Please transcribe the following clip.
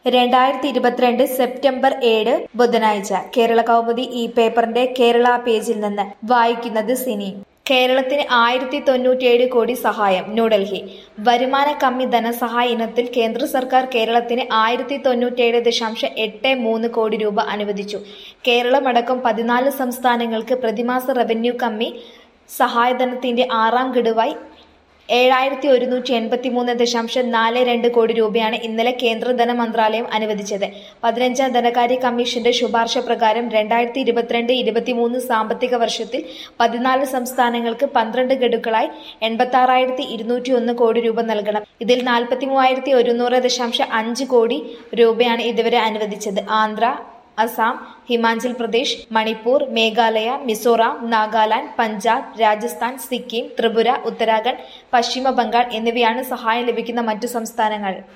രണ്ടായിരത്തി ഇരുപത്തിരണ്ട് സെപ്റ്റംബർ ഏഴ് ബുധനാഴ്ച കേരള കൗമുദി ഈ പേപ്പറിന്റെ കേരള പേജിൽ നിന്ന് വായിക്കുന്നത് സിനി കേരളത്തിന് ആയിരത്തി തൊണ്ണൂറ്റിയേഴ് കോടി സഹായം ന്യൂഡൽഹി വരുമാന കമ്മി ധനസഹായ ഇനത്തിൽ കേന്ദ്ര സർക്കാർ കേരളത്തിന് ആയിരത്തി തൊണ്ണൂറ്റിയേഴ് ദശാംശം എട്ട് മൂന്ന് കോടി രൂപ അനുവദിച്ചു കേരളമടക്കം പതിനാല് സംസ്ഥാനങ്ങൾക്ക് പ്രതിമാസ റവന്യൂ കമ്മി സഹായധനത്തിന്റെ ആറാം ഗഡുവായി ഏഴായിരത്തി ഒരുന്നൂറ്റി എൺപത്തി മൂന്ന് ദശാംശം നാല് രണ്ട് കോടി രൂപയാണ് ഇന്നലെ കേന്ദ്ര ധനമന്ത്രാലയം അനുവദിച്ചത് പതിനഞ്ചാം ധനകാര്യ കമ്മീഷന്റെ ശുപാർശ പ്രകാരം രണ്ടായിരത്തി ഇരുപത്തിരണ്ട് ഇരുപത്തിമൂന്ന് സാമ്പത്തിക വർഷത്തിൽ പതിനാല് സംസ്ഥാനങ്ങൾക്ക് പന്ത്രണ്ട് ഗഡുക്കളായി എൺപത്തി ആറായിരത്തി ഇരുന്നൂറ്റി ഒന്ന് കോടി രൂപ നൽകണം ഇതിൽ നാൽപ്പത്തി മൂവായിരത്തി ഒരുന്നൂറ് ദശാംശം അഞ്ച് കോടി രൂപയാണ് ഇതുവരെ അനുവദിച്ചത് ആന്ധ്ര അസാം ഹിമാചൽ പ്രദേശ് മണിപ്പൂർ മേഘാലയ മിസോറാം നാഗാലാൻഡ് പഞ്ചാബ് രാജസ്ഥാൻ സിക്കിം ത്രിപുര ഉത്തരാഖണ്ഡ് പശ്ചിമ ബംഗാൾ എന്നിവയാണ് സഹായം ലഭിക്കുന്ന മറ്റു സംസ്ഥാനങ്ങൾ